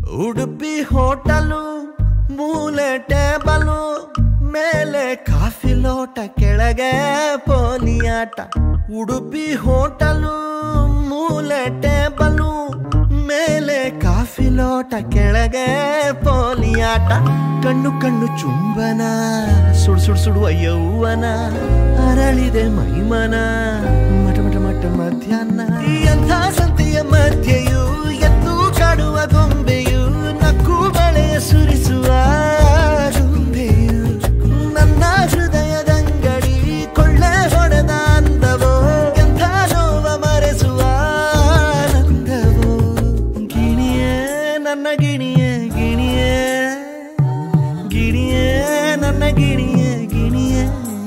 Udupi hotel ಮೂಲೆ table ಮೇಲೆ coffee ಲೋಟ ಕೆಳಗೆ ಪೋಲಿಯಾಟ ಉಡುಪಿ ಹೋಟಲು ಮೂಲೆ ಟೇಬಲು ಮೇಲೆ ಕಾಫಿ ಲೋಟ ಕೆಳಗೆ ಪೋಲಿಯಾಟ ಕಣ್ಣು ಕಣ್ಣು ಚುಂಬನ ಸುಡ್ ಸುಡ್ ಸುಡುವ ಯೌವನ ಅರಳಿದೆ ಮೈಮನ ಮಟ ಮಟ ಮಟ ಮಧ್ಯಾಹ್ನ ಎಂಥ ಸಂತೆಯ ಮಧ್ಯೆಯೂ ಎತ್ತು ಕಾಡುವ ಗೊಂಬೆಯು ನಕ್ಕು ಬಳೆಯ ಸುರಿಸುವ ಗೊಂಬೆಯು ನನ್ನ ಹೃದಯದಂಗಡಿ ಕೊಳ್ಳೆ ಹೊಡೆದ ಅಂದವೋ ಎಂಥ ನೋವ ಮರೆಸುವ ಆನಂದವೋ ಗಿಣಿಯೇ ನನ್ನ ಗಿಣಿಯೇ ಗಿಣಿಯೇ ಗಿಣಿಯೇ ನನ್ನ ಗಿಣಿಯೇ ಗಿಣಿಯೇ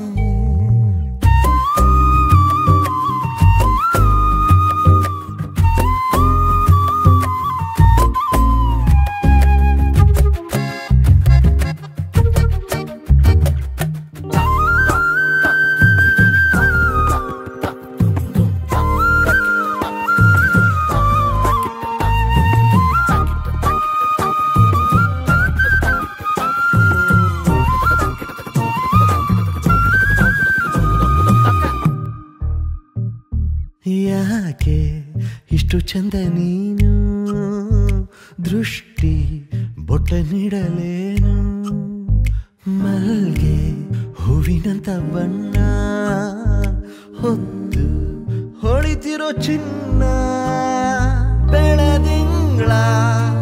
ಯಾಕೆ ಇಷ್ಟು ಚಂದ ನೀನು ದೃಷ್ಟಿ ಬೊಟ್ಟ ನೀಡಲೇನು ಮಲ್ಗೆ ಹೂವಿನಂತ ಬಣ್ಣ ಹೊತ್ತು ಹೊಳಿತಿರೋ ಚಿನ್ನ ಬೆಳದಿಂಗಳ